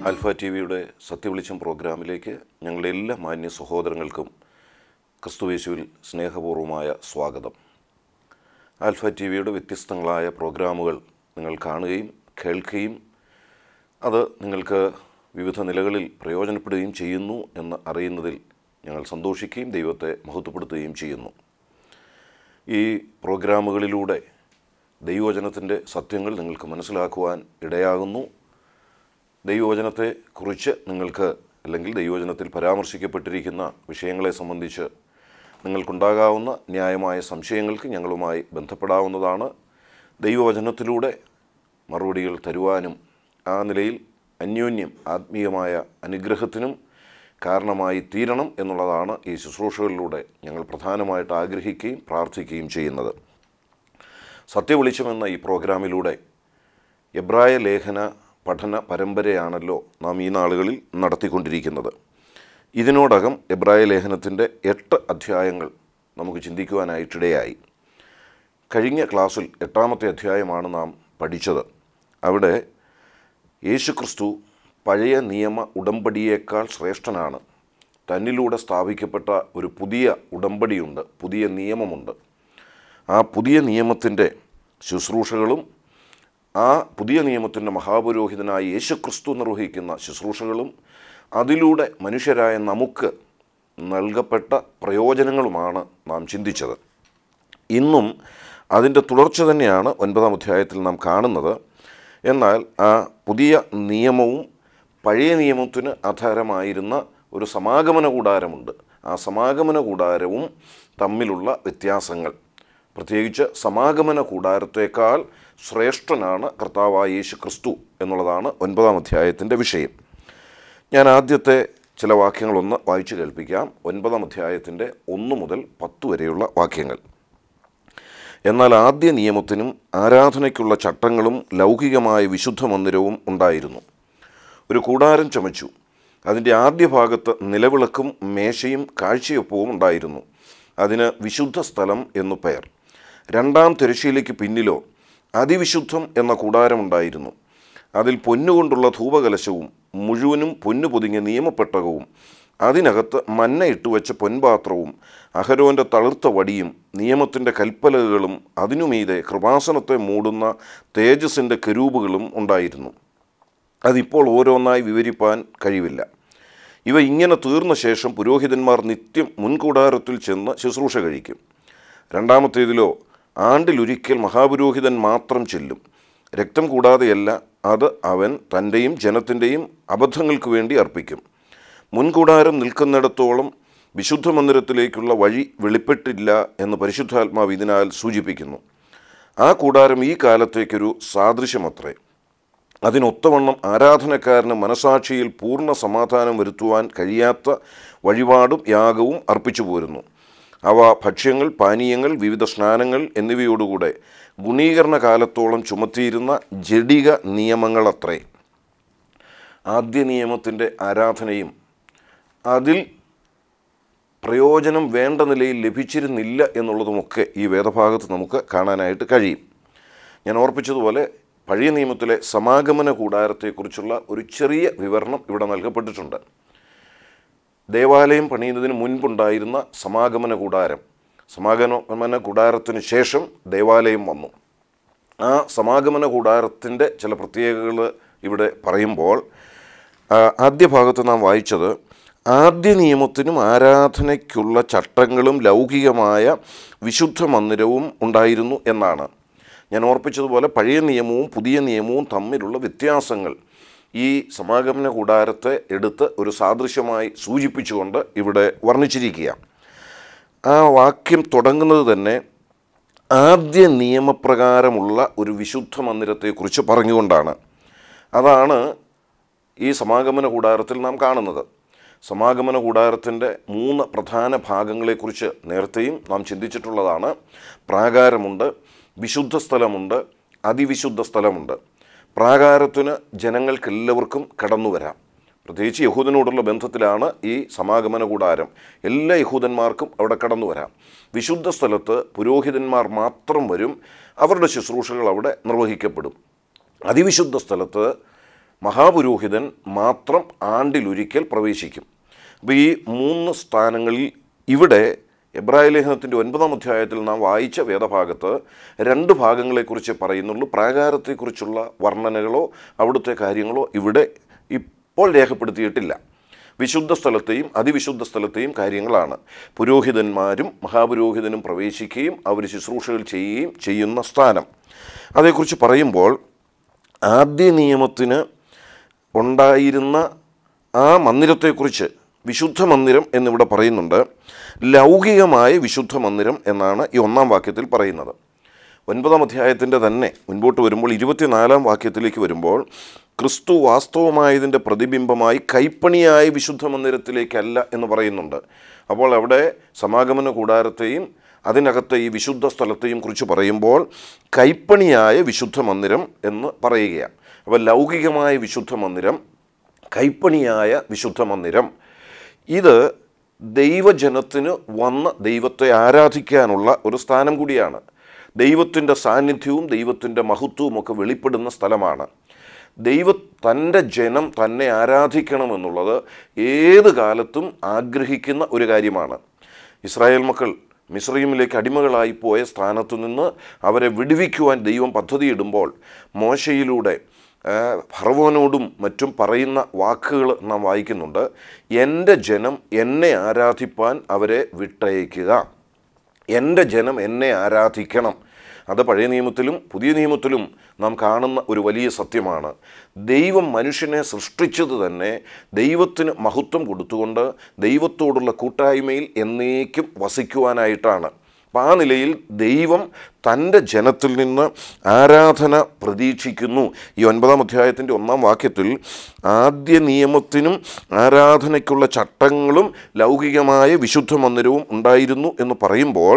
alpha T വിയുടെ സത്യവിളിച്ചം പ്രോഗ്രാമിലേക്ക് ഞങ്ങളുടെ എല്ലാ മാന്യ സഹോദരങ്ങൾക്കും ക്രിസ്തുവേശുവിൽ സ്നേഹപൂർവമായ സ്വാഗതം ആൽഫ ടി വിയുടെ വ്യത്യസ്തങ്ങളായ പ്രോഗ്രാമുകൾ നിങ്ങൾ കാണുകയും കേൾക്കുകയും അത് നിങ്ങൾക്ക് വിവിധ നിലകളിൽ പ്രയോജനപ്പെടുകയും ചെയ്യുന്നു എന്ന് അറിയുന്നതിൽ ഞങ്ങൾ സന്തോഷിക്കുകയും ദൈവത്തെ മഹത്വപ്പെടുത്തുകയും ചെയ്യുന്നു ഈ പ്രോഗ്രാമുകളിലൂടെ ദൈവവചനത്തിൻ്റെ സത്യങ്ങൾ നിങ്ങൾക്ക് മനസ്സിലാക്കുവാൻ ഇടയാകുന്നു ദൈവവചനത്തെ കുറിച്ച് നിങ്ങൾക്ക് അല്ലെങ്കിൽ ദൈവവചനത്തിൽ പരാമർശിക്കപ്പെട്ടിരിക്കുന്ന വിഷയങ്ങളെ സംബന്ധിച്ച് നിങ്ങൾക്കുണ്ടാകാവുന്ന ന്യായമായ സംശയങ്ങൾക്ക് ഞങ്ങളുമായി ബന്ധപ്പെടാവുന്നതാണ് ദൈവവചനത്തിലൂടെ മറുപടികൾ തരുവാനും ആ നിലയിൽ അന്യോന്യം ആത്മീയമായ അനുഗ്രഹത്തിനും കാരണമായി തീരണം എന്നുള്ളതാണ് ഈ ശുശ്രൂഷകളിലൂടെ ഞങ്ങൾ പ്രധാനമായിട്ട് ആഗ്രഹിക്കുകയും പ്രാർത്ഥിക്കുകയും ചെയ്യുന്നത് സത്യവിളിച്ചം എന്ന ഈ പ്രോഗ്രാമിലൂടെ എബ്രായ ലേഖന പഠന പരമ്പരയാണല്ലോ നാം ഈ നാളുകളിൽ നടത്തിക്കൊണ്ടിരിക്കുന്നത് ഇതിനോടകം എബ്രായ ലേഖനത്തിൻ്റെ എട്ട് അധ്യായങ്ങൾ നമുക്ക് ചിന്തിക്കുവാനായിട്ടിടയായി കഴിഞ്ഞ ക്ലാസ്സിൽ എട്ടാമത്തെ അധ്യായമാണ് നാം പഠിച്ചത് അവിടെ യേശുക്രിസ്തു പഴയ നിയമ ഉടമ്പടിയേക്കാൾ ശ്രേഷ്ഠനാണ് തന്നിലൂടെ സ്ഥാപിക്കപ്പെട്ട ഒരു പുതിയ ഉടമ്പടിയുണ്ട് പുതിയ നിയമമുണ്ട് ആ പുതിയ നിയമത്തിൻ്റെ ശുശ്രൂഷകളും ആ പുതിയ നിയമത്തിൻ്റെ മഹാപുരോഹിതനായ യേശുക്രിസ്തു നിർവഹിക്കുന്ന ശുശ്രൂഷകളും അതിലൂടെ മനുഷ്യരായ നമുക്ക് നൽകപ്പെട്ട പ്രയോജനങ്ങളുമാണ് നാം ചിന്തിച്ചത് ഇന്നും അതിൻ്റെ തുടർച്ച തന്നെയാണ് ഒൻപതാം അധ്യായത്തിൽ നാം കാണുന്നത് എന്നാൽ ആ പുതിയ നിയമവും പഴയ നിയമത്തിന് ആധാരമായിരുന്ന ഒരു സമാഗമന കൂടാരമുണ്ട് ആ സമാഗമന കൂടാരവും തമ്മിലുള്ള വ്യത്യാസങ്ങൾ പ്രത്യേകിച്ച് സമാഗമന കൂടാരത്തേക്കാൾ ശ്രേഷ്ഠനാണ് കർത്താവായ യേശു ക്രിസ്തു എന്നുള്ളതാണ് ഒൻപതാം അധ്യായത്തിൻ്റെ വിഷയം ഞാൻ ആദ്യത്തെ ചില വാക്യങ്ങളൊന്ന് വായിച്ചു കേൾപ്പിക്കാം ഒൻപതാം അധ്യായത്തിൻ്റെ ഒന്ന് മുതൽ പത്ത് വരെയുള്ള വാക്യങ്ങൾ എന്നാൽ ആദ്യ നിയമത്തിനും ആരാധനയ്ക്കുള്ള ചട്ടങ്ങളും ലൗകികമായ വിശുദ്ധ മന്ദിരവും ഉണ്ടായിരുന്നു ഒരു കൂടാരം ചമച്ചു അതിൻ്റെ ആദ്യ ഭാഗത്ത് നിലവിളക്കും മേശയും കാഴ്ചയൊപ്പവും ഉണ്ടായിരുന്നു അതിന് വിശുദ്ധ സ്ഥലം എന്നു പെയർ രണ്ടാം തിരശ്ശീലയ്ക്ക് പിന്നിലോ അതിവിശുദ്ധം എന്ന കൂടാരമുണ്ടായിരുന്നു അതിൽ പൊന്നുകൊണ്ടുള്ള ധൂപകലശവും മുഴുവനും പൊന്നു പൊതിഞ്ഞ നിയമപ്പെട്ടകവും അതിനകത്ത് മന്ന ഇട്ടുവച്ച പൊൻപാത്രവും അഹരോൻ്റെ തളിർത്ത വടിയും നിയമത്തിൻ്റെ കൽപ്പലകളും അതിനുമീതെ കൃപാസനത്തെ മൂടുന്ന തേജസ്സിൻ്റെ കരൂപുകളും ഉണ്ടായിരുന്നു അതിപ്പോൾ ഓരോന്നായി വിവരിപ്പാൻ കഴിവില്ല ഇവ ഇങ്ങനെ തീർന്ന ശേഷം പുരോഹിതന്മാർ നിത്യം മുൻകൂടാരത്തിൽ ചെന്ന് ശുശ്രൂഷ കഴിക്കും രണ്ടാമത്തേതിലോ ആണ്ടിലൊരിക്കൽ മഹാപുരോഹിതൻ മാത്രം ചെല്ലും രക്തം കൂടാതെയല്ല അത് അവൻ തൻ്റെയും ജനത്തിൻ്റെയും അബദ്ധങ്ങൾക്ക് വേണ്ടി അർപ്പിക്കും മുൻകൂടാരം നിൽക്കുന്നിടത്തോളം വിശുദ്ധ മന്ദിരത്തിലേക്കുള്ള വഴി വെളിപ്പെട്ടില്ല എന്ന് പരിശുദ്ധാത്മാവ് ഇതിനാൽ സൂചിപ്പിക്കുന്നു ആ കൂടാരം ഈ കാലത്തേക്കൊരു സാദൃശ്യമത്രേ അതിനൊത്തവണ്ണം ആരാധനക്കാരന് മനസാക്ഷിയിൽ പൂർണ്ണ സമാധാനം വരുത്തുവാൻ കഴിയാത്ത വഴിപാടും യാഗവും അർപ്പിച്ചു പോരുന്നു അവ ഭക്ഷ്യങ്ങൾ പാനീയങ്ങൾ വിവിധ സ്നാനങ്ങൾ എന്നിവയോടുകൂടെ ഗുണീകരണ കാലത്തോളം ചുമത്തിയിരുന്ന ജഡിക നിയമങ്ങളത്രേ ആദ്യ നിയമത്തിൻ്റെ ആരാധനയും അതിൽ പ്രയോജനം വേണ്ട നിലയിൽ ലഭിച്ചിരുന്നില്ല എന്നുള്ളതുമൊക്കെ ഈ വേദഭാഗത്ത് നമുക്ക് കാണാനായിട്ട് കഴിയും ഞാൻ ഓർപ്പിച്ചതുപോലെ പഴയ നിയമത്തിലെ സമാഗമന കൂടാരത്തെക്കുറിച്ചുള്ള ഒരു ചെറിയ വിവരണം ഇവിടെ നൽകപ്പെട്ടിട്ടുണ്ട് ദേവാലയം പണിയുന്നതിന് മുൻപുണ്ടായിരുന്ന സമാഗമന കൂടാരം സമാഗമന കൂടാരത്തിന് ശേഷം ദേവാലയം വന്നു ആ സമാഗമന കൂടാരത്തിൻ്റെ ചില പ്രത്യേകതകൾ ഇവിടെ പറയുമ്പോൾ ആ, ആദ്യ ഭാഗത്ത് നാം വായിച്ചത് ആദ്യ നിയമത്തിനും ആരാധനയ്ക്കുള്ള ചട്ടങ്ങളും ലൗകികമായ വിശുദ്ധ മന്ദിരവും ഉണ്ടായിരുന്നു എന്നാണ് ഞാൻ ഓർപ്പിച്ചതുപോലെ പഴയ നിയമവും പുതിയ നിയമവും തമ്മിലുള്ള വ്യത്യാസങ്ങൾ ഈ സമാഗമന കൂടാരത്തെ എടുത്ത് ഒരു സാദൃശ്യമായി സൂചിപ്പിച്ചുകൊണ്ട് ഇവിടെ വർണ്ണിച്ചിരിക്കുക ആ വാക്യം തുടങ്ങുന്നത് തന്നെ ആദ്യ നിയമപ്രകാരമുള്ള ഒരു വിശുദ്ധ മന്ദിരത്തെക്കുറിച്ച് പറഞ്ഞുകൊണ്ടാണ് അതാണ് ഈ സമാഗമന കൂടാരത്തിൽ നാം കാണുന്നത് സമാഗമന കൂടാരത്തിൻ്റെ മൂന്ന് പ്രധാന ഭാഗങ്ങളെക്കുറിച്ച് നേരത്തെയും നാം ചിന്തിച്ചിട്ടുള്ളതാണ് പ്രാകാരമുണ്ട് വിശുദ്ധ സ്ഥലമുണ്ട് അതിവിശുദ്ധ സ്ഥലമുണ്ട് പ്രാകാരത്തിന് ജനങ്ങൾക്കെല്ലാവർക്കും കടന്നു വരാം പ്രത്യേകിച്ച് യഹൂദനോടുള്ള ബന്ധത്തിലാണ് ഈ സമാഗമന കൂടാരം എല്ലാ യഹൂദന്മാർക്കും അവിടെ കടന്നു വരാം വിശുദ്ധ സ്ഥലത്ത് പുരോഹിതന്മാർ മാത്രം വരും അവരുടെ ശുശ്രൂഷകൾ അവിടെ നിർവഹിക്കപ്പെടും അതിവിശുദ്ധ സ്ഥലത്ത് മഹാപുരോഹിതൻ മാത്രം ആണ്ടിലൊരിക്കൽ പ്രവേശിക്കും അപ്പോൾ ഈ മൂന്ന് സ്ഥാനങ്ങളിൽ ഇവിടെ എബ്രായ ലേഖനത്തിൻ്റെ ഒൻപതാം അധ്യായത്തിൽ നാം വായിച്ച വേദഭാഗത്ത് രണ്ട് ഭാഗങ്ങളെക്കുറിച്ച് പറയുന്നുള്ളൂ പ്രാകാരത്തെക്കുറിച്ചുള്ള വർണ്ണനകളോ അവിടുത്തെ കാര്യങ്ങളോ ഇവിടെ ഇപ്പോൾ രേഖപ്പെടുത്തിയിട്ടില്ല വിശുദ്ധ സ്ഥലത്തെയും അതിവിശുദ്ധ സ്ഥലത്തെയും കാര്യങ്ങളാണ് പുരോഹിതന്മാരും മഹാപുരോഹിതനും പ്രവേശിക്കുകയും അവർ ശുശ്രൂഷകൾ ചെയ്യുകയും ചെയ്യുന്ന സ്ഥാനം അതേക്കുറിച്ച് പറയുമ്പോൾ ആദ്യ നിയമത്തിന് ഉണ്ടായിരുന്ന ആ മന്ദിരത്തെക്കുറിച്ച് വിശുദ്ധ മന്ദിരം എന്നിവിടെ പറയുന്നുണ്ട് ലൗകികമായ വിശുദ്ധ മന്ദിരം എന്നാണ് ഈ ഒന്നാം വാക്യത്തിൽ പറയുന്നത് ഒൻപതാം അധ്യായത്തിൻ്റെ തന്നെ മുൻപോട്ട് വരുമ്പോൾ ഇരുപത്തിനാലാം വാക്യത്തിലേക്ക് വരുമ്പോൾ ക്രിസ്തു വാസ്തവമായതിൻ്റെ പ്രതിബിംബമായി കൈപ്പണിയായ വിശുദ്ധ മന്ദിരത്തിലേക്കല്ല എന്ന് പറയുന്നുണ്ട് അപ്പോൾ അവിടെ സമാഗമന കൂടാരത്തെയും അതിനകത്തെ ഈ വിശുദ്ധ സ്ഥലത്തെയും കുറിച്ച് പറയുമ്പോൾ കൈപ്പണിയായ വിശുദ്ധ മന്ദിരം എന്ന് പറയുകയാണ് അപ്പോൾ ലൗകികമായ വിശുദ്ധ മന്ദിരം കൈപ്പണിയായ വിശുദ്ധ മന്ദിരം ഇത് ദൈവജനത്തിന് വന്ന് ദൈവത്തെ ആരാധിക്കാനുള്ള ഒരു സ്ഥാനം കൂടിയാണ് ദൈവത്തിൻ്റെ സാന്നിധ്യവും ദൈവത്തിൻ്റെ മഹത്വവും ഒക്കെ വെളിപ്പെടുന്ന സ്ഥലമാണ് ദൈവ തൻ്റെ ജനം തന്നെ ആരാധിക്കണമെന്നുള്ളത് ഏത് കാലത്തും ആഗ്രഹിക്കുന്ന ഒരു കാര്യമാണ് ഇസ്രായേൽ മക്കൾ മിസ്രൈമിലേക്ക് അടിമകളായി പോയ സ്ഥാനത്തു നിന്ന് അവരെ വിടുവിക്കുവാൻ ദൈവം പദ്ധതിയിടുമ്പോൾ മോശയിലൂടെ ആ, ഫറവോനോടും മറ്റും പറയുന്ന വാക്കുകൾ നാം വായിക്കുന്നുണ്ട് എൻ്റെ ജനം എന്നെ ആരാധിപ്പാൻ അവരെ വിട്ടയക്കുക എൻ്റെ ജനം എന്നെ ആരാധിക്കണം അത് പഴയ നിയമത്തിലും പുതിയ നിയമത്തിലും നാം കാണുന്ന ഒരു വലിയ സത്യമാണ് ദൈവം മനുഷ്യനെ സൃഷ്ടിച്ചത് തന്നെ ദൈവത്തിന് മഹത്വം കൊടുത്തുകൊണ്ട് ദൈവത്തോടുള്ള കൂട്ടായ്മയിൽ എന്നേക്കും വസിക്കുവാനായിട്ടാണ് അപ്പം ആ നിലയിൽ ദൈവം തൻ്റെ ജനത്തിൽ നിന്ന് ആരാധന പ്രതീക്ഷിക്കുന്നു ഈ ഒൻപതാം അധ്യായത്തിൻ്റെ ഒന്നാം വാക്യത്തിൽ ആദ്യ നിയമത്തിനും ആരാധനയ്ക്കുള്ള ചട്ടങ്ങളും ലൗകികമായ വിശുദ്ധ മന്ദിരവും ഉണ്ടായിരുന്നു എന്ന് പറയുമ്പോൾ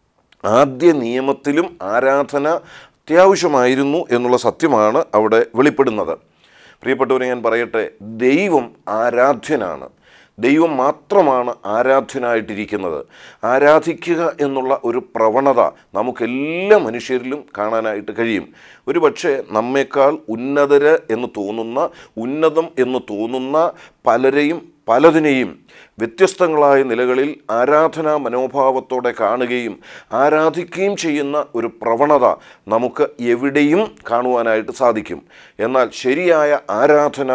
ആദ്യ നിയമത്തിലും ആരാധന അത്യാവശ്യമായിരുന്നു എന്നുള്ള സത്യമാണ് അവിടെ വെളിപ്പെടുന്നത് പ്രിയപ്പെട്ടവരെ ഞാൻ പറയട്ടെ ദൈവം ആരാധ്യനാണ് ദൈവം മാത്രമാണ് ആരാധ്യനായിട്ടിരിക്കുന്നത് ആരാധിക്കുക എന്നുള്ള ഒരു പ്രവണത നമുക്കെല്ലാ മനുഷ്യരിലും കാണാനായിട്ട് കഴിയും ഒരു പക്ഷേ നമ്മേക്കാൾ ഉന്നതര് എന്ന് തോന്നുന്ന ഉന്നതം എന്ന് തോന്നുന്ന പലരെയും പലതിനെയും വ്യത്യസ്തങ്ങളായ നിലകളിൽ ആരാധനാ മനോഭാവത്തോടെ കാണുകയും ആരാധിക്കുകയും ചെയ്യുന്ന ഒരു പ്രവണത നമുക്ക് എവിടെയും കാണുവാനായിട്ട് സാധിക്കും എന്നാൽ ശരിയായ ആരാധന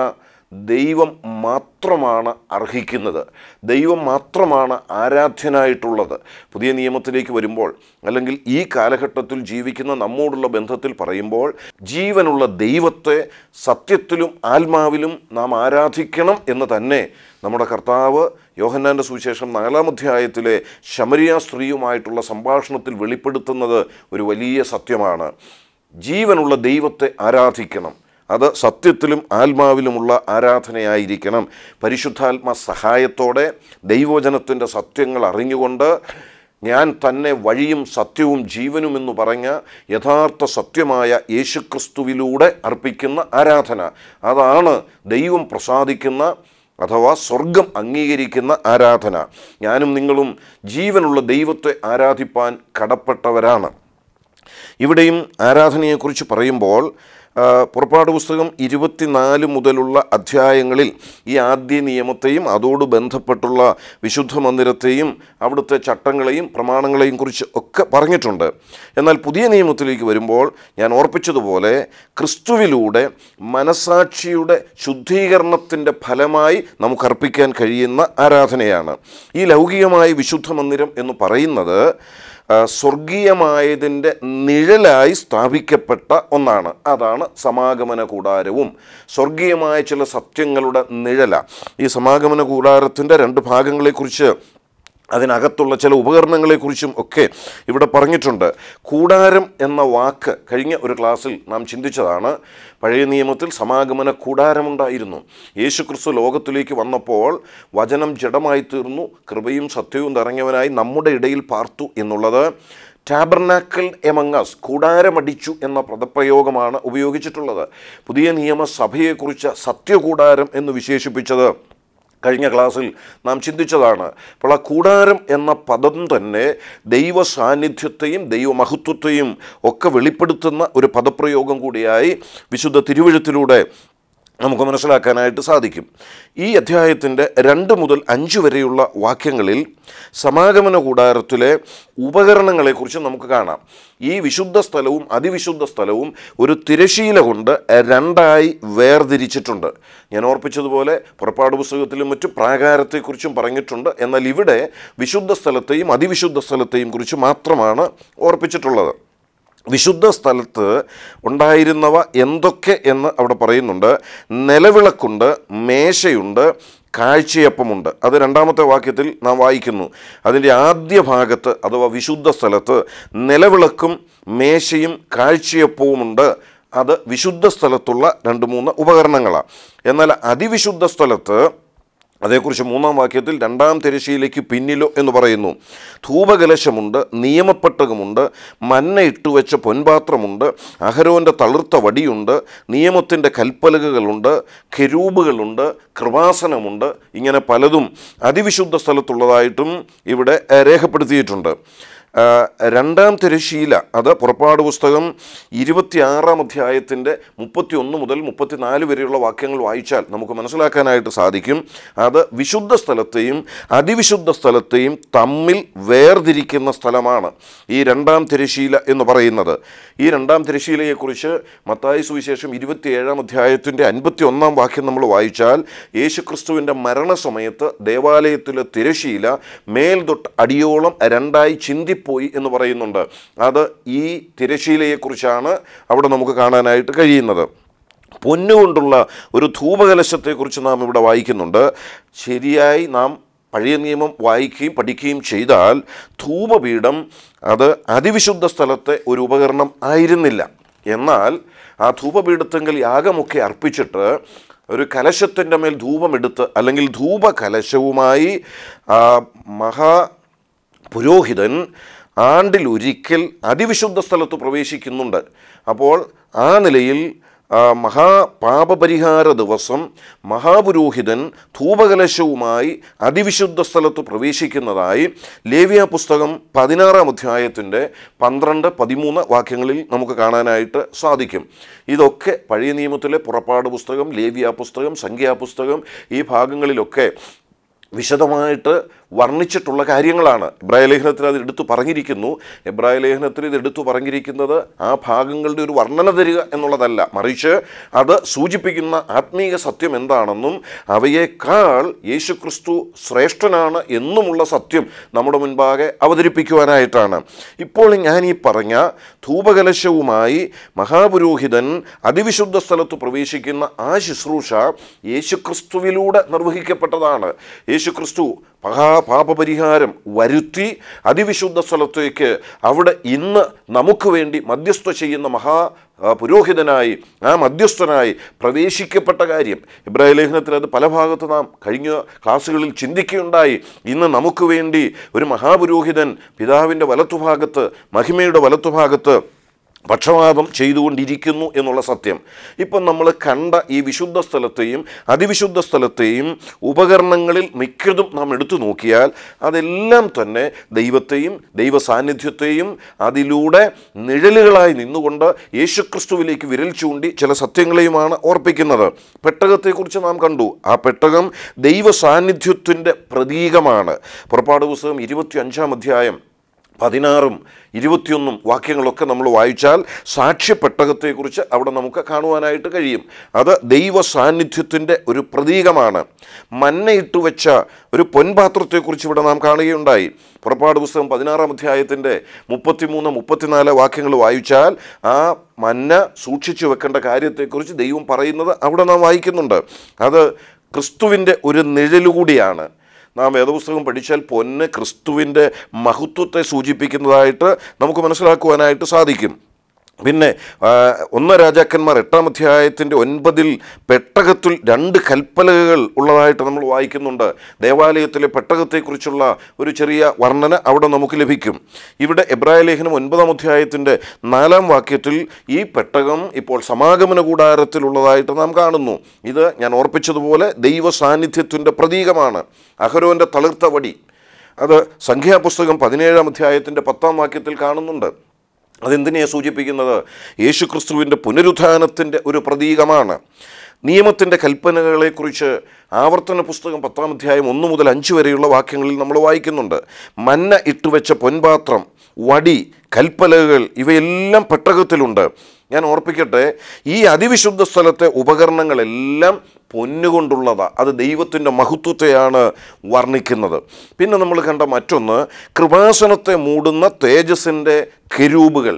ദൈവം മാത്രമാണ് അർഹിക്കുന്നത് ദൈവം മാത്രമാണ് ആരാധ്യനായിട്ടുള്ളത് പുതിയ നിയമത്തിലേക്ക് വരുമ്പോൾ അല്ലെങ്കിൽ ഈ കാലഘട്ടത്തിൽ ജീവിക്കുന്ന നമ്മോടുള്ള ബന്ധത്തിൽ പറയുമ്പോൾ ജീവനുള്ള ദൈവത്തെ സത്യത്തിലും ആത്മാവിലും നാം ആരാധിക്കണം എന്ന് തന്നെ നമ്മുടെ കർത്താവ് യോഹന്നാൻ്റെ സുവിശേഷം നാലാം അധ്യായത്തിലെ ശമരിയ സ്ത്രീയുമായിട്ടുള്ള സംഭാഷണത്തിൽ വെളിപ്പെടുത്തുന്നത് ഒരു വലിയ സത്യമാണ് ജീവനുള്ള ദൈവത്തെ ആരാധിക്കണം അത് സത്യത്തിലും ആത്മാവിലുമുള്ള ആരാധനയായിരിക്കണം പരിശുദ്ധാത്മ സഹായത്തോടെ ദൈവവചനത്തിൻ്റെ സത്യങ്ങൾ അറിഞ്ഞുകൊണ്ട് ഞാൻ തന്നെ വഴിയും സത്യവും ജീവനുമെന്ന് പറഞ്ഞ യഥാർത്ഥ സത്യമായ യേശുക്രിസ്തുവിലൂടെ അർപ്പിക്കുന്ന ആരാധന അതാണ് ദൈവം പ്രസാദിക്കുന്ന അഥവാ സ്വർഗം അംഗീകരിക്കുന്ന ആരാധന ഞാനും നിങ്ങളും ജീവനുള്ള ദൈവത്തെ ആരാധിപ്പാൻ കടപ്പെട്ടവരാണ് ഇവിടെയും ആരാധനയെക്കുറിച്ച് പറയുമ്പോൾ ആ, പുറപ്പാട് പുസ്തകം ഇരുപത്തിനാല് മുതലുള്ള അധ്യായങ്ങളിൽ ഈ ആദ്യ നിയമത്തെയും അതോട് ബന്ധപ്പെട്ടുള്ള വിശുദ്ധ മന്ദിരത്തെയും അവിടുത്തെ ചട്ടങ്ങളെയും പ്രമാണങ്ങളെയും കുറിച്ച് ഒക്കെ പറഞ്ഞിട്ടുണ്ട് എന്നാൽ പുതിയ നിയമത്തിലേക്ക് വരുമ്പോൾ ഞാൻ ഓർപ്പിച്ചതുപോലെ ക്രിസ്തുവിലൂടെ മനസാക്ഷിയുടെ ശുദ്ധീകരണത്തിൻ്റെ ഫലമായി നമുക്ക് അർപ്പിക്കാൻ കഴിയുന്ന ആരാധനയാണ് ഈ ലൗകികമായ വിശുദ്ധ മന്ദിരം എന്ന് പറയുന്നത് ആ, സ്വർഗീയമായതിൻ്റെ നിഴലായി സ്ഥാപിക്കപ്പെട്ട ഒന്നാണ് അതാണ് സമാഗമന കൂടാരവും സ്വർഗീയമായ ചില സത്യങ്ങളുടെ നിഴല ഈ സമാഗമന കൂടാരത്തിൻ്റെ രണ്ട് ഭാഗങ്ങളെക്കുറിച്ച് അതിനകത്തുള്ള ചില ഉപകരണങ്ങളെക്കുറിച്ചും ഒക്കെ ഇവിടെ പറഞ്ഞിട്ടുണ്ട് കൂടാരം എന്ന വാക്ക് കഴിഞ്ഞ ഒരു ക്ലാസ്സിൽ നാം ചിന്തിച്ചതാണ് പഴയ നിയമത്തിൽ സമാഗമന കൂടാരമുണ്ടായിരുന്നു യേശുക്രിസ്തു ലോകത്തിലേക്ക് വന്നപ്പോൾ വചനം ജഡമായി തീർന്നു കൃപയും സത്യവും നിറഞ്ഞവനായി നമ്മുടെ ഇടയിൽ പാർത്തു എന്നുള്ളത് ടാബർനാക്കൽ എമങ്ങസ് കൂടാരമടിച്ചു എന്ന പദപ്രയോഗമാണ് ഉപയോഗിച്ചിട്ടുള്ളത് പുതിയ നിയമസഭയെക്കുറിച്ച് സത്യകൂടാരം എന്ന് വിശേഷിപ്പിച്ചത് കഴിഞ്ഞ ക്ലാസ്സിൽ നാം ചിന്തിച്ചതാണ് അപ്പോൾ ആ കൂടാരം എന്ന പദം തന്നെ ദൈവ സാന്നിധ്യത്തെയും ദൈവമഹത്വത്തെയും ഒക്കെ വെളിപ്പെടുത്തുന്ന ഒരു പദപ്രയോഗം കൂടിയായി വിശുദ്ധ തിരുവഴുത്തിലൂടെ നമുക്ക് മനസ്സിലാക്കാനായിട്ട് സാധിക്കും ഈ അധ്യായത്തിൻ്റെ രണ്ട് മുതൽ അഞ്ച് വരെയുള്ള വാക്യങ്ങളിൽ സമാഗമന കൂടാരത്തിലെ ഉപകരണങ്ങളെക്കുറിച്ച് നമുക്ക് കാണാം ഈ വിശുദ്ധ സ്ഥലവും അതിവിശുദ്ധ സ്ഥലവും ഒരു തിരശീല കൊണ്ട് രണ്ടായി വേർതിരിച്ചിട്ടുണ്ട് ഞാൻ ഓർപ്പിച്ചതുപോലെ പുറപ്പാട് പുസ്തകത്തിലും മറ്റു പ്രാകാരത്തെക്കുറിച്ചും പറഞ്ഞിട്ടുണ്ട് എന്നാൽ ഇവിടെ വിശുദ്ധ സ്ഥലത്തെയും അതിവിശുദ്ധ സ്ഥലത്തെയും കുറിച്ച് മാത്രമാണ് ഓർപ്പിച്ചിട്ടുള്ളത് വിശുദ്ധ സ്ഥലത്ത് ഉണ്ടായിരുന്നവ എന്തൊക്കെ എന്ന് അവിടെ പറയുന്നുണ്ട് നിലവിളക്കുണ്ട് മേശയുണ്ട് കാഴ്ചയപ്പമുണ്ട് അത് രണ്ടാമത്തെ വാക്യത്തിൽ നാം വായിക്കുന്നു അതിൻ്റെ ആദ്യ ഭാഗത്ത് അഥവാ വിശുദ്ധ സ്ഥലത്ത് നിലവിളക്കും മേശയും കാഴ്ചയപ്പവുമുണ്ട് അത് വിശുദ്ധ സ്ഥലത്തുള്ള രണ്ട് മൂന്ന് ഉപകരണങ്ങളാണ് എന്നാൽ അതിവിശുദ്ധ സ്ഥലത്ത് അതേക്കുറിച്ച് മൂന്നാം വാക്യത്തിൽ രണ്ടാം തിരശ്ശീലേക്ക് പിന്നിലോ എന്ന് പറയുന്നു ധൂപകലശമുണ്ട് നിയമപ്പെട്ടകമുണ്ട് മന്ന ഇട്ടുവെച്ച പൊൻപാത്രമുണ്ട് അഹരോൻ്റെ തളിർത്ത വടിയുണ്ട് നിയമത്തിൻ്റെ കൽപ്പലകകളുണ്ട് കെരൂബുകളുണ്ട് കൃപാസനമുണ്ട് ഇങ്ങനെ പലതും അതിവിശുദ്ധ സ്ഥലത്തുള്ളതായിട്ടും ഇവിടെ ഏഹ്, രേഖപ്പെടുത്തിയിട്ടുണ്ട് ആ, രണ്ടാം തിരശീല അത് പുറപ്പാട് പുസ്തകം ഇരുപത്തിയാറാം അധ്യായത്തിൻ്റെ മുപ്പത്തി ഒന്ന് മുതൽ മുപ്പത്തിനാല് വരെയുള്ള വാക്യങ്ങൾ വായിച്ചാൽ നമുക്ക് മനസ്സിലാക്കാനായിട്ട് സാധിക്കും അത് വിശുദ്ധ സ്ഥലത്തെയും അതിവിശുദ്ധ സ്ഥലത്തെയും തമ്മിൽ വേർതിരിക്കുന്ന സ്ഥലമാണ് ഈ രണ്ടാം തിരശീല എന്ന് പറയുന്നത് ഈ രണ്ടാം തിരശീലയെക്കുറിച്ച് മത്തായി സുവിശേഷം ഇരുപത്തിയേഴാം അധ്യായത്തിൻ്റെ അൻപത്തി ഒന്നാം വാക്യം നമ്മൾ വായിച്ചാൽ യേശുക്രിസ്തുവിൻ്റെ മരണസമയത്ത് ദേവാലയത്തിലെ തിരശീല മേൽ തൊട്ട് അടിയോളം രണ്ടായി ചിന്തിപ്പോയി എന്ന് പറയുന്നുണ്ട് അത് ഈ തിരശീലയെക്കുറിച്ചാണ് അവിടെ നമുക്ക് കാണാനായിട്ട് കഴിയുന്നത് പൊന്നുകൊണ്ടുള്ള ഒരു ധൂപകലശത്തെക്കുറിച്ച് നാം ഇവിടെ വായിക്കുന്നുണ്ട് ശരിയായി നാം പഴയ നിയമം വായിക്കുകയും പഠിക്കുകയും ചെയ്താൽ ധൂപപീഠം അത് അതിവിശുദ്ധ സ്ഥലത്തെ ഒരു ഉപകരണം ആയിരുന്നില്ല എന്നാൽ ആ ധൂപപീഠത്തെങ്കിൽ യാഗമൊക്കെ അർപ്പിച്ചിട്ട് ഒരു കലശത്തിൻ്റെ മേൽ ധൂപമെടുത്ത് അല്ലെങ്കിൽ ധൂപകലശവുമായി ആ മഹാ പുരോഹിതൻ ആണ്ടിൽ ഒരിക്കൽ അതിവിശുദ്ധ സ്ഥലത്ത് പ്രവേശിക്കുന്നുണ്ട് അപ്പോൾ ആ നിലയിൽ ആ, മഹാപാപപരിഹാര ദിവസം മഹാപുരോഹിതൻ ധൂപകലശവുമായി അതിവിശുദ്ധ സ്ഥലത്ത് പ്രവേശിക്കുന്നതായി ലേവ്യ പുസ്തകം പതിനാറാം അധ്യായത്തിൻ്റെ പന്ത്രണ്ട് പതിമൂന്ന് വാക്യങ്ങളിൽ നമുക്ക് കാണാനായിട്ട് സാധിക്കും ഇതൊക്കെ പഴയ നിയമത്തിലെ പുറപ്പാട് പുസ്തകം ലേവ്യ പുസ്തകം സംഖ്യാപുസ്തകം ഈ ഭാഗങ്ങളിലൊക്കെ വിശദമായിട്ട് വർണ്ണിച്ചിട്ടുള്ള കാര്യങ്ങളാണ് എബ്രായ ലേഖനത്തിൽ അത് എടുത്തു പറഞ്ഞിരിക്കുന്നു എബ്രായ ലേഖനത്തിൽ ഇത് എടുത്തു പറഞ്ഞിരിക്കുന്നത് ആ ഭാഗങ്ങളുടെ ഒരു വർണ്ണന തരിക എന്നുള്ളതല്ല മറിച്ച് അത് സൂചിപ്പിക്കുന്ന ആത്മീയ സത്യം എന്താണെന്നും അവയേക്കാൾ യേശുക്രിസ്തു ശ്രേഷ്ഠനാണ് എന്നുമുള്ള സത്യം നമ്മുടെ മുൻപാകെ അവതരിപ്പിക്കുവാനായിട്ടാണ് ഇപ്പോൾ ഞാൻ ഈ പറഞ്ഞ ധൂപകലശവുമായി മഹാപുരോഹിതൻ അതിവിശുദ്ധ സ്ഥലത്ത് പ്രവേശിക്കുന്ന ആ ശുശ്രൂഷ യേശുക്രിസ്തുവിലൂടെ നിർവഹിക്കപ്പെട്ടതാണ് യേശുക്രിസ്തു മഹാപാപപരിഹാരം വരുത്തി അതിവിശുദ്ധ സ്ഥലത്തേക്ക് അവിടെ ഇന്ന് നമുക്ക് വേണ്ടി മധ്യസ്ഥ ചെയ്യുന്ന മഹാ ആ, പുരോഹിതനായി ആ മധ്യസ്ഥനായി പ്രവേശിക്കപ്പെട്ട കാര്യം ഇബ്രാഹിം ലേഖനത്തിൽ അത് പല ഭാഗത്ത് നാം കഴിഞ്ഞ ക്ലാസ്സുകളിൽ ചിന്തിക്കുകയുണ്ടായി ഇന്ന് നമുക്ക് വേണ്ടി ഒരു മഹാപുരോഹിതൻ പിതാവിൻ്റെ വലത്തുഭാഗത്ത് മഹിമയുടെ വലത്തുഭാഗത്ത് പക്ഷപാതം ചെയ്തുകൊണ്ടിരിക്കുന്നു എന്നുള്ള സത്യം ഇപ്പം നമ്മൾ കണ്ട ഈ വിശുദ്ധ സ്ഥലത്തെയും അതിവിശുദ്ധ സ്ഥലത്തെയും ഉപകരണങ്ങളിൽ മിക്കതും നാം എടുത്തു നോക്കിയാൽ അതെല്ലാം തന്നെ ദൈവത്തെയും ദൈവ സാന്നിധ്യത്തെയും അതിലൂടെ നിഴലുകളായി നിന്നുകൊണ്ട് യേശുക്രിസ്തുവിലേക്ക് വിരൽ ചൂണ്ടി ചില സത്യങ്ങളെയുമാണ് ഓർപ്പിക്കുന്നത് പെട്ടകത്തെക്കുറിച്ച് നാം കണ്ടു ആ പെട്ടകം ദൈവ സാന്നിധ്യത്തിൻ്റെ പ്രതീകമാണ് പുറപ്പാട് പുസ്തകം ഇരുപത്തി അഞ്ചാം അധ്യായം പതിനാറും ഇരുപത്തിയൊന്നും വാക്യങ്ങളൊക്കെ നമ്മൾ വായിച്ചാൽ സാക്ഷ്യപ്പെട്ടകത്തെക്കുറിച്ച് അവിടെ നമുക്ക് കാണുവാനായിട്ട് കഴിയും അത് ദൈവ സാന്നിധ്യത്തിൻ്റെ ഒരു പ്രതീകമാണ് മന്നയിട്ട് വെച്ച ഒരു പൊൻപാത്രത്തെക്കുറിച്ച് ഇവിടെ നാം കാണുകയുണ്ടായി പുറപ്പാട് പുസ്തകം പതിനാറാം അധ്യായത്തിൻ്റെ മുപ്പത്തിമൂന്ന് മുപ്പത്തിനാല് വാക്യങ്ങൾ വായിച്ചാൽ ആ മന്ന സൂക്ഷിച്ചു വെക്കേണ്ട കാര്യത്തെക്കുറിച്ച് ദൈവം പറയുന്നത് അവിടെ നാം വായിക്കുന്നുണ്ട് അത് ക്രിസ്തുവിൻ്റെ ഒരു നിഴലുകൂടിയാണ് നാം വേദപുസ്തകം പഠിച്ചാൽ പൊന്ന് ക്രിസ്തുവിൻ്റെ മഹത്വത്തെ സൂചിപ്പിക്കുന്നതായിട്ട് നമുക്ക് മനസ്സിലാക്കുവാനായിട്ട് സാധിക്കും പിന്നെ ആ, ഒന്ന് രാജാക്കന്മാർ എട്ടാം അധ്യായത്തിൻ്റെ ഒൻപതിൽ പെട്ടകത്തിൽ രണ്ട് കൽപ്പലകകൾ ഉള്ളതായിട്ട് നമ്മൾ വായിക്കുന്നുണ്ട് ദേവാലയത്തിലെ പെട്ടകത്തെക്കുറിച്ചുള്ള ഒരു ചെറിയ വർണ്ണന അവിടെ നമുക്ക് ലഭിക്കും ഇവിടെ എബ്രായ ലേഖനം ഒൻപതാം അധ്യായത്തിൻ്റെ നാലാം വാക്യത്തിൽ ഈ പെട്ടകം ഇപ്പോൾ സമാഗമന കൂടാരത്തിലുള്ളതായിട്ട് നാം കാണുന്നു ഇത് ഞാൻ ഓർപ്പിച്ചതുപോലെ ദൈവ സാന്നിധ്യത്തിൻ്റെ പ്രതീകമാണ് അഹരോൻ്റെ തളിർത്ത വടി അത് സംഖ്യാപുസ്തകം പതിനേഴാം അധ്യായത്തിൻ്റെ പത്താം വാക്യത്തിൽ കാണുന്നുണ്ട് അതെന്തിനെയാണ് സൂചിപ്പിക്കുന്നത് യേശുക്രിസ്തുവിൻ്റെ പുനരുത്ഥാനത്തിൻ്റെ ഒരു പ്രതീകമാണ് നിയമത്തിൻ്റെ കൽപ്പനകളെക്കുറിച്ച് ആവർത്തന പുസ്തകം പത്താം അധ്യായം ഒന്ന് മുതൽ അഞ്ച് വരെയുള്ള വാക്യങ്ങളിൽ നമ്മൾ വായിക്കുന്നുണ്ട് മന്ന ഇട്ടുവെച്ച പൊൻപാത്രം വടി കൽപ്പലകൾ ഇവയെല്ലാം പെട്ടകത്തിലുണ്ട് ഞാൻ ഓർപ്പിക്കട്ടെ ഈ അതിവിശുദ്ധ സ്ഥലത്തെ ഉപകരണങ്ങളെല്ലാം പൊന്നുകൊണ്ടുള്ളതാണ് അത് ദൈവത്തിൻ്റെ മഹത്വത്തെയാണ് വർണ്ണിക്കുന്നത് പിന്നെ നമ്മൾ കണ്ട മറ്റൊന്ന് കൃപാസനത്തെ മൂടുന്ന തേജസ്സിൻ്റെ കെരൂബുകൾ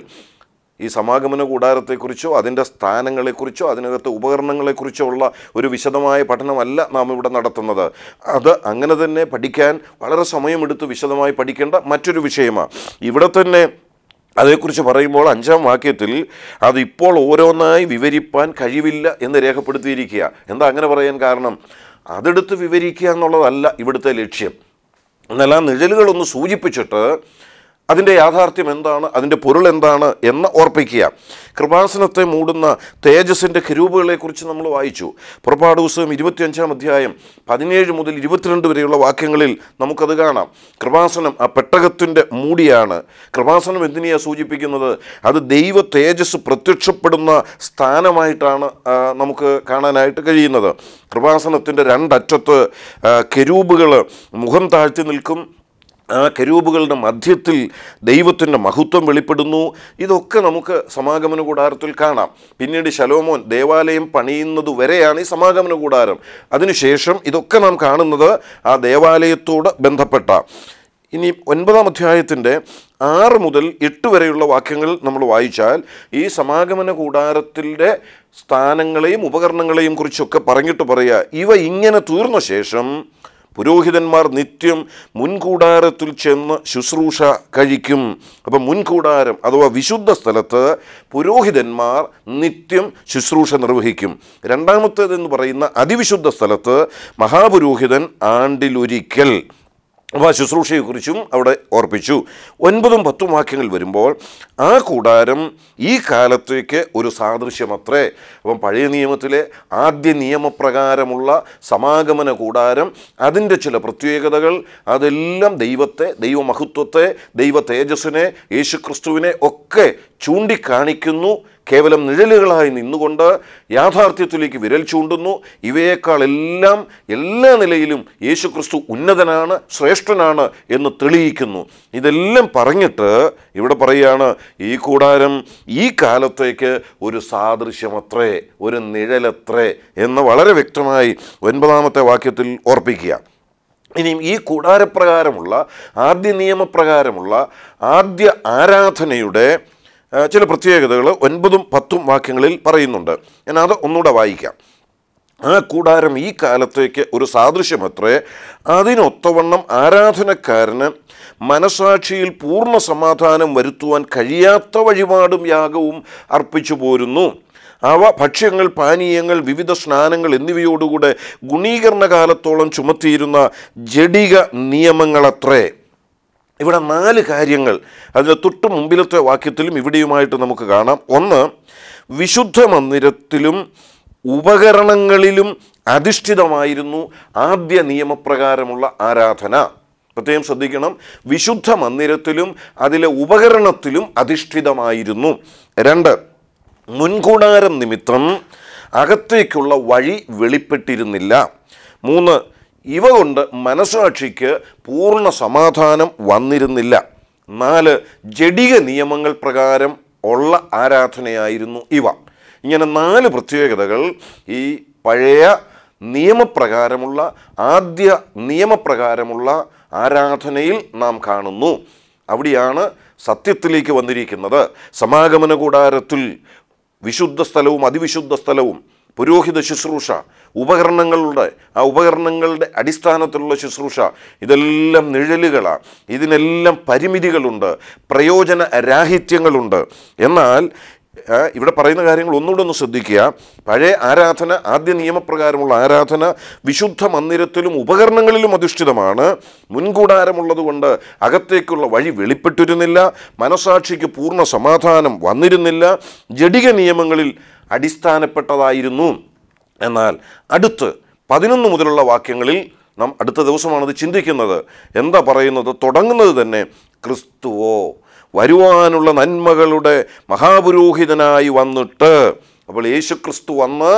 ഈ സമാഗമന കൂടാരത്തെക്കുറിച്ചോ അതിൻ്റെ സ്ഥാനങ്ങളെക്കുറിച്ചോ അതിനകത്ത് ഉപകരണങ്ങളെക്കുറിച്ചോ ഉള്ള ഒരു വിശദമായ പഠനമല്ല നാം ഇവിടെ നടത്തുന്നത് അത് അങ്ങനെ തന്നെ പഠിക്കാൻ വളരെ സമയമെടുത്ത് വിശദമായി പഠിക്കേണ്ട മറ്റൊരു വിഷയമാണ് ഇവിടെ തന്നെ അതേക്കുറിച്ച് പറയുമ്പോൾ അഞ്ചാം വാക്യത്തിൽ അതിപ്പോൾ ഓരോന്നായി വിവരിപ്പാൻ കഴിവില്ല എന്ന് രേഖപ്പെടുത്തിയിരിക്കുക എന്താ അങ്ങനെ പറയാൻ കാരണം അതെടുത്ത് വിവരിക്കുക എന്നുള്ളതല്ല ഇവിടുത്തെ ലക്ഷ്യം എന്നാൽ ആ നിഴലുകളൊന്ന് സൂചിപ്പിച്ചിട്ട് അതിൻ്റെ യാഥാർത്ഥ്യം എന്താണ് അതിൻ്റെ പൊരുൾ എന്താണ് എന്ന് ഓർപ്പിക്കുക കൃപാസനത്തെ മൂടുന്ന തേജസ്സിൻ്റെ കരൂപുകളെക്കുറിച്ച് നമ്മൾ വായിച്ചു പുറപ്പാട് പുസ്തകം ഇരുപത്തിയഞ്ചാം അധ്യായം പതിനേഴ് മുതൽ ഇരുപത്തിരണ്ട് വരെയുള്ള വാക്യങ്ങളിൽ നമുക്കത് കാണാം കൃപാസനം ആ പെട്ടകത്തിൻ്റെ മൂടിയാണ് കൃപാസനം എന്തിനെയാണ് സൂചിപ്പിക്കുന്നത് അത് ദൈവ തേജസ് പ്രത്യക്ഷപ്പെടുന്ന സ്ഥാനമായിട്ടാണ് ആ, നമുക്ക് കാണാനായിട്ട് കഴിയുന്നത് കൃപാസനത്തിൻ്റെ രണ്ടറ്റത്ത് കെരൂബുകൾ മുഖം താഴ്ത്തി നിൽക്കും ആ കരൂപുകളുടെ മധ്യത്തിൽ ദൈവത്തിൻ്റെ മഹത്വം വെളിപ്പെടുന്നു ഇതൊക്കെ നമുക്ക് സമാഗമന കൂടാരത്തിൽ കാണാം പിന്നീട് ശലോമോൻ ദേവാലയം പണിയുന്നത് വരെയാണ് ഈ സമാഗമന കൂടാരം അതിനുശേഷം ഇതൊക്കെ നാം കാണുന്നത് ആ ദേവാലയത്തോട് ബന്ധപ്പെട്ട ഇനി ഒൻപതാം അധ്യായത്തിൻ്റെ ആറ് മുതൽ എട്ട് വരെയുള്ള വാക്യങ്ങൾ നമ്മൾ വായിച്ചാൽ ഈ സമാഗമന കൂടാരത്തിൻ്റെ സ്ഥാനങ്ങളെയും ഉപകരണങ്ങളെയും കുറിച്ചൊക്കെ പറഞ്ഞിട്ട് പറയുക ഇവ ഇങ്ങനെ തീർന്ന ശേഷം പുരോഹിതന്മാർ നിത്യം മുൻകൂടാരത്തിൽ ചെന്ന് ശുശ്രൂഷ കഴിക്കും അപ്പം മുൻകൂടാരം അഥവാ വിശുദ്ധ സ്ഥലത്ത് പുരോഹിതന്മാർ നിത്യം ശുശ്രൂഷ നിർവഹിക്കും രണ്ടാമത്തേതെന്ന് പറയുന്ന അതിവിശുദ്ധ സ്ഥലത്ത് മഹാപുരോഹിതൻ ആണ്ടിലൊരിക്കൽ അപ്പോൾ ആ ശുശ്രൂഷയെക്കുറിച്ചും അവിടെ ഓർപ്പിച്ചു ഒൻപതും പത്തും വാക്യങ്ങൾ വരുമ്പോൾ ആ കൂടാരം ഈ കാലത്തേക്ക് ഒരു സാദൃശ്യമത്രേ അപ്പം പഴയ നിയമത്തിലെ ആദ്യ നിയമപ്രകാരമുള്ള സമാഗമന കൂടാരം അതിൻ്റെ ചില പ്രത്യേകതകൾ അതെല്ലാം ദൈവത്തെ ദൈവമഹത്വത്തെ ദൈവ തേജസ്സിനെ യേശുക്രിസ്തുവിനെ ഒക്കെ ചൂണ്ടിക്കാണിക്കുന്നു കേവലം നിഴലുകളായി നിന്നുകൊണ്ട് യാഥാർത്ഥ്യത്തിലേക്ക് വിരൽ ചൂണ്ടുന്നു ഇവയേക്കാൾ എല്ലാം എല്ലാ നിലയിലും യേശുക്രിസ്തു ഉന്നതനാണ് ശ്രേഷ്ഠനാണ് എന്ന് തെളിയിക്കുന്നു ഇതെല്ലാം പറഞ്ഞിട്ട് ഇവിടെ പറയുകയാണ് ഈ കൂടാരം ഈ കാലത്തേക്ക് ഒരു സാദൃശ്യമത്രേ ഒരു നിഴലത്രേ എന്ന് വളരെ വ്യക്തമായി ഒൻപതാമത്തെ വാക്യത്തിൽ ഓർപ്പിക്കുക ഇനിയും ഈ കൂടാരപ്രകാരമുള്ള ആദ്യ നിയമപ്രകാരമുള്ള ആദ്യ ആരാധനയുടെ ആ, ചില പ്രത്യേകതകൾ ഒൻപതും പത്തും വാക്യങ്ങളിൽ പറയുന്നുണ്ട് ഞാൻ അത് ഒന്നുകൂടെ വായിക്കാം ആ കൂടാരം ഈ കാലത്തേക്ക് ഒരു സാദൃശ്യമത്രേ അതിനൊത്തവണ്ണം ആരാധനക്കാരന് മനസാക്ഷിയിൽ പൂർണ്ണ സമാധാനം വരുത്തുവാൻ കഴിയാത്ത വഴിപാടും യാഗവും അർപ്പിച്ചു പോരുന്നു അവ ഭക്ഷ്യങ്ങൾ പാനീയങ്ങൾ വിവിധ സ്നാനങ്ങൾ എന്നിവയോടുകൂടെ ഗുണീകരണ കാലത്തോളം ചുമത്തിയിരുന്ന ജഡിക നിയമങ്ങളത്രേ ഇവിടെ നാല് കാര്യങ്ങൾ അതിന് തൊട്ട് മുമ്പിലത്തെ വാക്യത്തിലും ഇവിടെയുമായിട്ട് നമുക്ക് കാണാം ഒന്ന് വിശുദ്ധ മന്ദിരത്തിലും ഉപകരണങ്ങളിലും അധിഷ്ഠിതമായിരുന്നു ആദ്യ നിയമപ്രകാരമുള്ള ആരാധന പ്രത്യേകം ശ്രദ്ധിക്കണം വിശുദ്ധ മന്ദിരത്തിലും അതിലെ ഉപകരണത്തിലും അധിഷ്ഠിതമായിരുന്നു രണ്ട് മുൻകൂടാരം നിമിത്തം അകത്തേക്കുള്ള വഴി വെളിപ്പെട്ടിരുന്നില്ല മൂന്ന് ഇവ കൊണ്ട് മനസാക്ഷിക്ക് പൂർണ്ണ സമാധാനം വന്നിരുന്നില്ല നാല് ജഡിക നിയമങ്ങൾ പ്രകാരം ഉള്ള ആരാധനയായിരുന്നു ഇവ ഇങ്ങനെ നാല് പ്രത്യേകതകൾ ഈ പഴയ നിയമപ്രകാരമുള്ള ആദ്യ നിയമപ്രകാരമുള്ള ആരാധനയിൽ നാം കാണുന്നു അവിടെയാണ് സത്യത്തിലേക്ക് വന്നിരിക്കുന്നത് സമാഗമന കൂടാരത്തിൽ വിശുദ്ധ സ്ഥലവും അതിവിശുദ്ധ സ്ഥലവും പുരോഹിത ശുശ്രൂഷ ഉപകരണങ്ങളുടെ ആ ഉപകരണങ്ങളുടെ അടിസ്ഥാനത്തിലുള്ള ശുശ്രൂഷ ഇതെല്ലാം നിഴലുകളാണ് ഇതിനെല്ലാം പരിമിതികളുണ്ട് പ്രയോജന രാഹിത്യങ്ങളുണ്ട് എന്നാൽ ആ, ഇവിടെ പറയുന്ന കാര്യങ്ങൾ ഒന്നുകൂടെ ഒന്ന് ശ്രദ്ധിക്കുക പഴയ ആരാധന ആദ്യ നിയമപ്രകാരമുള്ള ആരാധന വിശുദ്ധ മന്ദിരത്തിലും ഉപകരണങ്ങളിലും അധിഷ്ഠിതമാണ് മുൻകൂടാരമുള്ളതുകൊണ്ട് അകത്തേക്കുള്ള വഴി വെളിപ്പെട്ടിരുന്നില്ല മനസാക്ഷിക്ക് പൂർണ്ണ സമാധാനം വന്നിരുന്നില്ല ജഡിക നിയമങ്ങളിൽ അടിസ്ഥാനപ്പെട്ടതായിരുന്നു എന്നാൽ അടുത്ത് പതിനൊന്ന് മുതലുള്ള വാക്യങ്ങളിൽ നാം അടുത്ത ദിവസമാണത് ചിന്തിക്കുന്നത് എന്താ പറയുന്നത് തുടങ്ങുന്നത് തന്നെ ക്രിസ്തുവോ വരുവാനുള്ള നന്മകളുടെ മഹാപുരോഹിതനായി വന്നിട്ട് അപ്പോൾ യേശു ക്രിസ്തു വന്ന്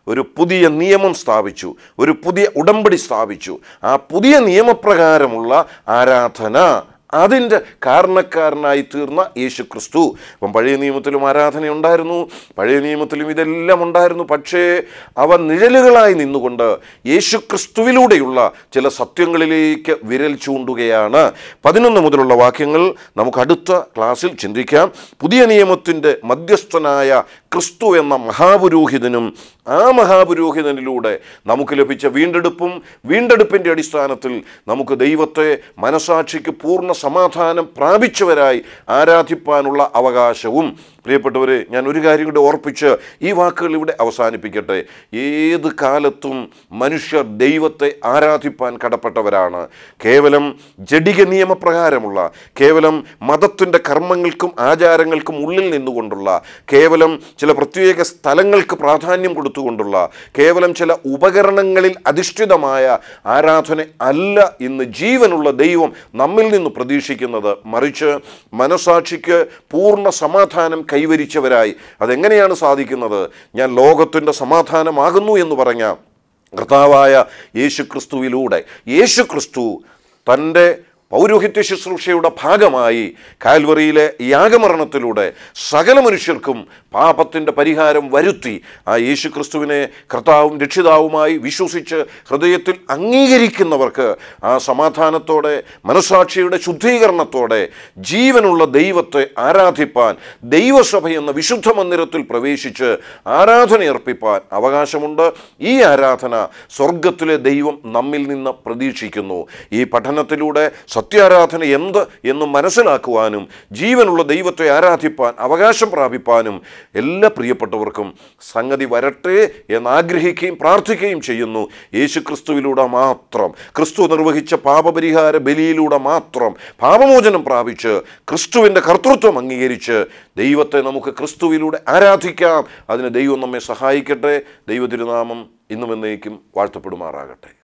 ഒരു പുതിയ നിയമം സ്ഥാപിച്ചു ഒരു പുതിയ ഉടമ്പടി സ്ഥാപിച്ചു ആ പുതിയ നിയമപ്രകാരമുള്ള ആരാധന അതിൻ്റെ കാരണക്കാരനായി തീർന്ന യേശു ക്രിസ്തു അപ്പം പഴയ നിയമത്തിലും ആരാധന ഉണ്ടായിരുന്നു പഴയ നിയമത്തിലും ഇതെല്ലാം ഉണ്ടായിരുന്നു പക്ഷേ അവ നിഴലുകളായി നിന്നുകൊണ്ട് യേശു ക്രിസ്തുവിലൂടെയുള്ള ചില സത്യങ്ങളിലേക്ക് വിരൽ ചൂണ്ടുകയാണ് പതിനൊന്ന് മുതലുള്ള വാക്യങ്ങൾ നമുക്ക് അടുത്ത ക്ലാസ്സിൽ ചിന്തിക്കാം പുതിയ നിയമത്തിൻ്റെ മധ്യസ്ഥനായ ക്രിസ്തു എന്ന മഹാപുരോഹിതനും ആ മഹാപുരോഹിതനിലൂടെ നമുക്ക് ലഭിച്ച വീണ്ടെടുപ്പും വീണ്ടെടുപ്പിൻ്റെ അടിസ്ഥാനത്തിൽ നമുക്ക് ദൈവത്തെ മനസാക്ഷിക്ക് പൂർണ്ണ സമാധാനം പ്രാപിച്ചവരായി ആരാധിപ്പാനുള്ള അവകാശവും പ്രിയപ്പെട്ടവരെ ഞാൻ ഒരു കാര്യം കൂടി ഓർപ്പിച്ച് ഈ വാക്കുകൾ ഇവിടെ അവസാനിപ്പിക്കട്ടെ ഏത് കാലത്തും മനുഷ്യർ ദൈവത്തെ ആരാധിപ്പാൻ കടപ്പെട്ടവരാണ് കേവലം ജഡിക നിയമപ്രകാരമുള്ള കേവലം മതത്തിൻ്റെ കർമ്മങ്ങൾക്കും ആചാരങ്ങൾക്കും ഉള്ളിൽ നിന്നുകൊണ്ടുള്ള കേവലം ചില പ്രത്യേക സ്ഥലങ്ങൾക്ക് പ്രാധാന്യം കൊടുത്തുകൊണ്ടുള്ള കേവലം ചില ഉപകരണങ്ങളിൽ അധിഷ്ഠിതമായ ആരാധന അല്ല ഇന്ന് ജീവനുള്ള ദൈവം നമ്മിൽ നിന്ന് പ്രതീക്ഷിക്കുന്നത് മറിച്ച് മനസാക്ഷിക്ക് പൂർണ്ണ സമാധാനം കൈവരിച്ചവരായി അതെങ്ങനെയാണ് സാധിക്കുന്നത് ഞാൻ ലോകത്തിൻ്റെ സമാധാനമാകുന്നു എന്ന് പറഞ്ഞ കർത്താവായ യേശു ക്രിസ്തുവിലൂടെ യേശു ക്രിസ്തു തൻ്റെ പൗരോഹിത്യ ശുശ്രൂഷയുടെ ഭാഗമായി കാൽവറിയിലെ യാഗമരണത്തിലൂടെ സകല മനുഷ്യർക്കും പാപത്തിൻ്റെ പരിഹാരം വരുത്തി ആ യേശു ക്രിസ്തുവിനെ കർത്താവും രക്ഷിതാവുമായി വിശ്വസിച്ച് ഹൃദയത്തിൽ അംഗീകരിക്കുന്നവർക്ക് ആ സമാധാനത്തോടെ മനസാക്ഷിയുടെ ശുദ്ധീകരണത്തോടെ ജീവനുള്ള ദൈവത്തെ ആരാധിപ്പാൻ ദൈവസഭ എന്ന വിശുദ്ധ മന്ദിരത്തിൽ പ്രവേശിച്ച് ആരാധന അർപ്പിപ്പാൻ അവകാശമുണ്ട് ഈ ആരാധന സ്വർഗത്തിലെ ദൈവം നമ്മിൽ നിന്ന് പ്രതീക്ഷിക്കുന്നു ഈ പഠനത്തിലൂടെ സത്യാരാധന എന്ത് എന്ന് മനസ്സിലാക്കുവാനും ജീവനുള്ള ദൈവത്തെ ആരാധിപ്പാൻ അവകാശം പ്രാപിപ്പാനും എല്ലാ പ്രിയപ്പെട്ടവർക്കും സംഗതി വരട്ടെ എന്ന് ആഗ്രഹിക്കുകയും പ്രാർത്ഥിക്കുകയും ചെയ്യുന്നു യേശു ക്രിസ്തുവിലൂടെ മാത്രം ക്രിസ്തു നിർവഹിച്ച പാപപരിഹാര ബലിയിലൂടെ മാത്രം പാപമോചനം പ്രാപിച്ച് ക്രിസ്തുവിൻ്റെ കർത്തൃത്വം അംഗീകരിച്ച് ദൈവത്തെ നമുക്ക് ക്രിസ്തുവിലൂടെ ആരാധിക്കാം അതിന് ദൈവം നമ്മെ സഹായിക്കട്ടെ ദൈവ തിരുനാമം ഇന്നും എന്നേക്കും വാഴ്ത്തപ്പെടുമാറാകട്ടെ